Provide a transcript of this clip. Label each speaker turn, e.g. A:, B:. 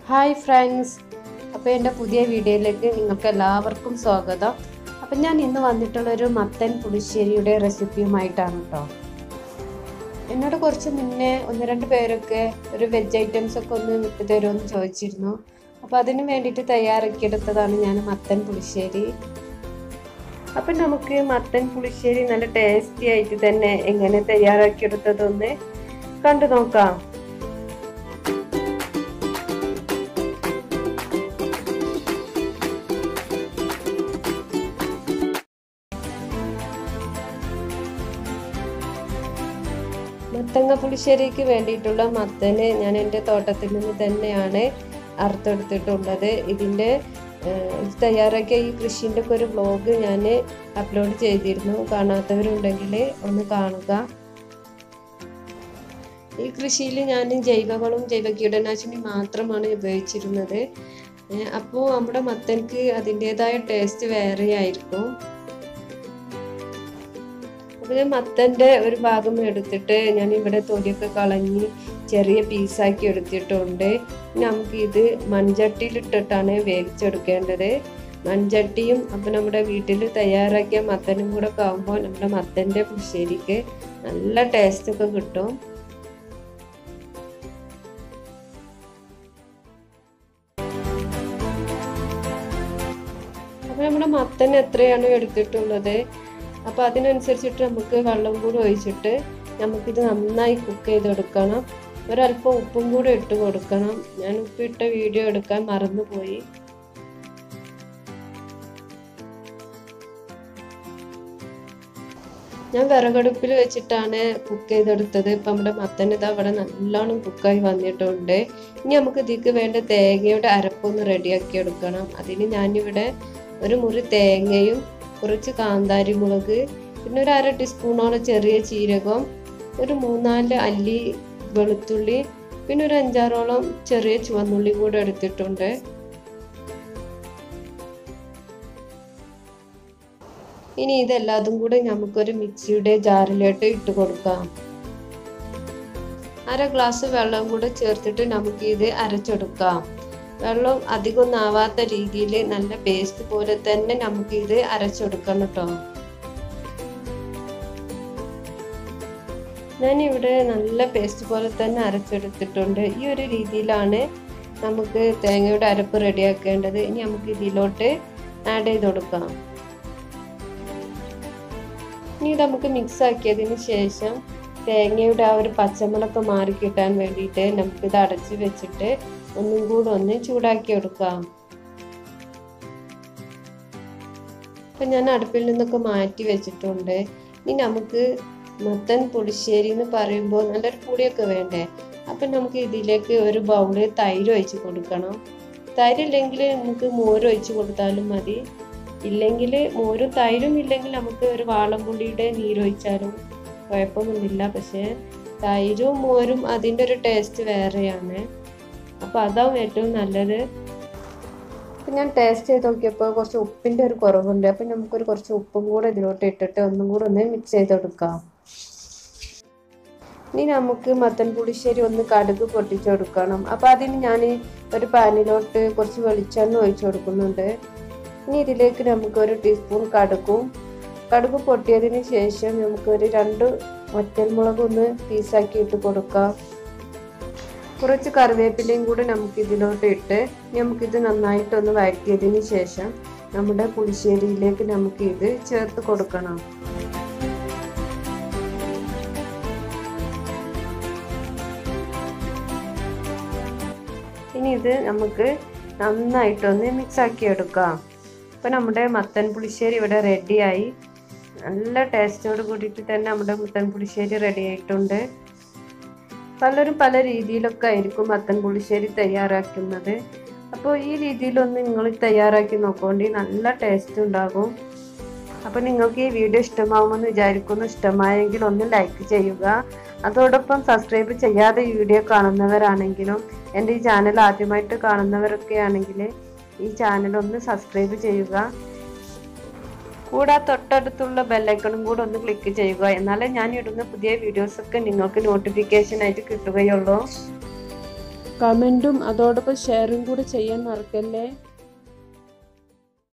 A: hi friends അപ്പോൾ എൻ്റെ പുതിയ വീഡിയോയിലേക്ക് നിങ്ങൾക്ക് എല്ലാവർക്കും സ്വാഗതം അപ്പം ഞാൻ ഇന്ന് വന്നിട്ടുള്ളൊരു മത്തൻ പുളിശ്ശേരിയുടെ റെസിപ്പിയുമായിട്ടാണ് കേട്ടോ എന്നോട് കുറച്ച് മുന്നേ ഒന്ന് രണ്ട് പേരൊക്കെ ഒരു വെജ് ഐറ്റംസ് ഒക്കെ ഒന്ന് വിട്ടു തരുമെന്ന് ചോദിച്ചിരുന്നു അപ്പോൾ അതിന് വേണ്ടിയിട്ട് തയ്യാറാക്കിയെടുത്തതാണ് ഞാൻ മത്തൻ പുളിശ്ശേരി അപ്പം നമുക്ക് മത്തൻ പുളിശ്ശേരി നല്ല ടേസ്റ്റി ആയിട്ട് തന്നെ എങ്ങനെ തയ്യാറാക്കിയെടുത്തതൊന്ന് കണ്ടു നോക്കാം മത്തങ്ങ പുളിശ്ശേരിക്ക് വേണ്ടിയിട്ടുള്ള മത്തന് ഞാൻ എൻ്റെ തോട്ടത്തിൽ നിന്ന് തന്നെയാണ് അറുത്തെടുത്തിട്ടുള്ളത് ഇതിൻ്റെ തയ്യാറാക്കിയ ഈ കൃഷിൻ്റെ ഒക്കെ ഒരു വ്ലോഗ് ഞാൻ അപ്ലോഡ് ചെയ്തിരുന്നു കാണാത്തവരുണ്ടെങ്കിൽ ഒന്ന് കാണുക ഈ കൃഷിയിൽ ഞാൻ ജൈവവളവും ജൈവ കീടനാശിനി മാത്രമാണ് ഉപയോഗിച്ചിരുന്നത് അപ്പോൾ നമ്മുടെ മത്തൻക്ക് അതിൻ്റെതായ ടേസ്റ്റ് വേറെ ആയിരിക്കും അപ്പോൾ ഞാൻ മത്തൻ്റെ ഒരു ഭാഗം എടുത്തിട്ട് ഞാൻ ഇവിടെ തൊലിയൊക്കെ കളഞ്ഞ് ചെറിയ പീസാക്കി എടുത്തിട്ടുണ്ട് നമുക്ക് ഇത് മൺചട്ടിയിലിട്ടിട്ടാണ് വേവിച്ചെടുക്കേണ്ടത് മൺചട്ടിയും അപ്പോൾ നമ്മുടെ വീട്ടിൽ തയ്യാറാക്കിയ മത്തനും കൂടെ ഒക്കെ ആകുമ്പോൾ നമ്മുടെ മത്തൻ്റെ പുളിശ്ശേരിക്ക് നല്ല ടേസ്റ്റൊക്കെ കിട്ടും അപ്പോൾ നമ്മുടെ മത്തൻ എത്രയാണ് എടുത്തിട്ടുള്ളത് അപ്പോൾ അതിനനുസരിച്ചിട്ട് നമുക്ക് വെള്ളം കൂടി ഒഴിച്ചിട്ട് നമുക്കിത് നന്നായി കുക്ക് ചെയ്തെടുക്കണം ഒരല്പം ഉപ്പും കൂടി ഇട്ട് കൊടുക്കണം ഞാൻ ഉപ്പിട്ട വീഡിയോ എടുക്കാൻ മറന്നുപോയി ഞാൻ വിറകടുപ്പിൽ വെച്ചിട്ടാണ് കുക്ക് ചെയ്തെടുത്തത് ഇപ്പം നമ്മുടെ മത്തൻ ഇത് അവിടെ നല്ലോണം കുക്കായി വന്നിട്ടുണ്ട് ഇനി നമുക്ക് ഇതിക്ക് വേണ്ട തേങ്ങയുടെ അരപ്പൊന്ന് റെഡിയാക്കി എടുക്കണം അതിന് ഞാനിവിടെ ഒരു മുറി തേങ്ങയും കുറച്ച് കാന്താരി മുളക് പിന്നെ ഒരു അര ടീസ്പൂണോളം ചെറിയ ജീരകം ഒരു മൂന്നാല് അല്ലി വെളുത്തുള്ളി പിന്നെ ഒരു അഞ്ചാറോളം ചെറിയ ചുവന്നുള്ളി കൂടെ എടുത്തിട്ടുണ്ട് ഇനി ഇതെല്ലാതും കൂടെ നമുക്കൊരു മിക്സിയുടെ ജാറിലോട്ട് ഇട്ട് കൊടുക്കാം അര ഗ്ലാസ് വെള്ളം കൂടെ ചേർത്തിട്ട് നമുക്ക് ഇത് അരച്ചെടുക്കാം വെള്ളം അധികം ആവാത്ത രീതിയിൽ നല്ല പേസ്റ്റ് പോലെ തന്നെ നമുക്ക് ഇത് അരച്ചെടുക്കണം കേട്ടോ ഞാൻ ഇവിടെ നല്ല പേസ്റ്റ് പോലെ തന്നെ അരച്ചെടുത്തിട്ടുണ്ട് ഈ ഒരു രീതിയിലാണ് നമുക്ക് തേങ്ങയുടെ അരപ്പ് റെഡിയാക്കേണ്ടത് ഇനി നമുക്ക് ഇതിലോട്ട് ആഡ് ചെയ്ത് കൊടുക്കാം ഇനി നമുക്ക് മിക്സ് ആക്കിയതിന് ശേഷം തേങ്ങയുടെ ആ ഒരു പച്ചമുളക് മാറി കിട്ടാൻ വേണ്ടിയിട്ട് നമുക്കിത് അടച്ചു വെച്ചിട്ട് ഒന്നും കൂടെ ഒന്ന് ചൂടാക്കി എടുക്കാം അപ്പം ഞാൻ അടുപ്പിൽ നിന്നൊക്കെ മാറ്റി വെച്ചിട്ടുണ്ട് ഇനി നമുക്ക് മത്തൻ പുളിശ്ശേരി എന്ന് പറയുമ്പോൾ നല്ലൊരു പുളിയൊക്കെ വേണ്ടേ അപ്പം നമുക്ക് ഇതിലേക്ക് ഒരു ബൗള് തൈര് ഒഴിച്ച് കൊടുക്കണം തൈര് ഇല്ലെങ്കിൽ നമുക്ക് മോര് ഒഴിച്ച് കൊടുത്താലും മതി ഇല്ലെങ്കിൽ മോരും തൈരും ഇല്ലെങ്കിൽ നമുക്ക് ഒരു വാളംപുള്ളിയുടെ നീരൊഴിച്ചാലും കുഴപ്പമൊന്നുമില്ല പക്ഷേ തൈരും മോരും അതിൻ്റെ ഒരു ടേസ്റ്റ് വേറെയാണ് അപ്പോൾ അതാവും ഏറ്റവും നല്ലത് അപ്പം ഞാൻ ടേസ്റ്റ് ചെയ്ത് നോക്കിയപ്പോൾ കുറച്ച് ഉപ്പിൻ്റെ ഒരു കുറവുണ്ട് അപ്പം നമുക്കൊരു കുറച്ച് ഉപ്പും കൂടെ ഇതിലോട്ട് ഇട്ടിട്ട് ഒന്നും കൂടെ ഒന്ന് മിക്സ് ചെയ്തെടുക്കാം ഇനി നമുക്ക് മത്തൻ പുളിശ്ശേരി ഒന്ന് കടുക് പൊട്ടിച്ചെടുക്കണം അപ്പോൾ അതിന് ഞാൻ ഒരു പാനിലോട്ട് കുറച്ച് വെളിച്ചെണ്ണ ഒഴിച്ചു കൊടുക്കുന്നുണ്ട് ഇനി ഇതിലേക്ക് നമുക്ക് ഒരു ടീസ്പൂൺ കടുകും കടുക് പൊട്ടിയതിന് ശേഷം നമുക്കൊരു രണ്ട് ഒറ്റൽമുളക് ഒന്ന് പീസാക്കി ഇട്ട് കൊടുക്കാം കുറച്ച് കറിവേപ്പിലയും കൂടെ നമുക്ക് ഇതിലോട്ട് ഇട്ട് നമുക്കിത് നന്നായിട്ടൊന്ന് വഴറ്റിയതിന് ശേഷം നമ്മുടെ പുളിശ്ശേരിയിലേക്ക് നമുക്ക് ഇത് ചേർത്ത് കൊടുക്കണം ഇനി ഇത് നമുക്ക് നന്നായിട്ടൊന്ന് മിക്സ് ആക്കി എടുക്കാം അപ്പോൾ നമ്മുടെ മത്തൻ പുളിശ്ശേരി ഇവിടെ റെഡിയായി നല്ല ടേസ്റ്റോട് കൂടിയിട്ട് തന്നെ നമ്മുടെ മത്തൻ പുളിശ്ശേരി റെഡി ആയിട്ടുണ്ട് പലരും പല രീതിയിലൊക്കെ ആയിരിക്കും മത്തൻ പുളിശ്ശേരി തയ്യാറാക്കുന്നത് അപ്പോൾ ഈ രീതിയിലൊന്ന് നിങ്ങൾ തയ്യാറാക്കി നോക്കേണ്ടി നല്ല ടേസ്റ്റ് ഉണ്ടാകും അപ്പോൾ നിങ്ങൾക്ക് ഈ വീഡിയോ ഇഷ്ടമാവുമെന്ന് വിചാരിക്കുന്നു ഇഷ്ടമായെങ്കിൽ ഒന്ന് ലൈക്ക് ചെയ്യുക അതോടൊപ്പം സബ്സ്ക്രൈബ് ചെയ്യാതെ വീഡിയോ കാണുന്നവരാണെങ്കിലും എൻ്റെ ഈ ചാനൽ ആദ്യമായിട്ട് കാണുന്നവരൊക്കെ ആണെങ്കിൽ ഈ ചാനൽ ഒന്ന് സബ്സ്ക്രൈബ് ചെയ്യുക കൂടാതെ തൊട്ടടുത്തുള്ള ബെല്ലൈക്കണും കൂടെ ഒന്ന് ക്ലിക്ക് ചെയ്യുക എന്നാലേ ഞാൻ ഇടുന്ന പുതിയ വീഡിയോസൊക്കെ നിങ്ങൾക്ക് നോട്ടിഫിക്കേഷൻ ആയിട്ട് കിട്ടുകയുള്ളൂ കമൻറ്റും അതോടൊപ്പം ഷെയറും കൂടെ ചെയ്യാൻ മറക്കല്ലേ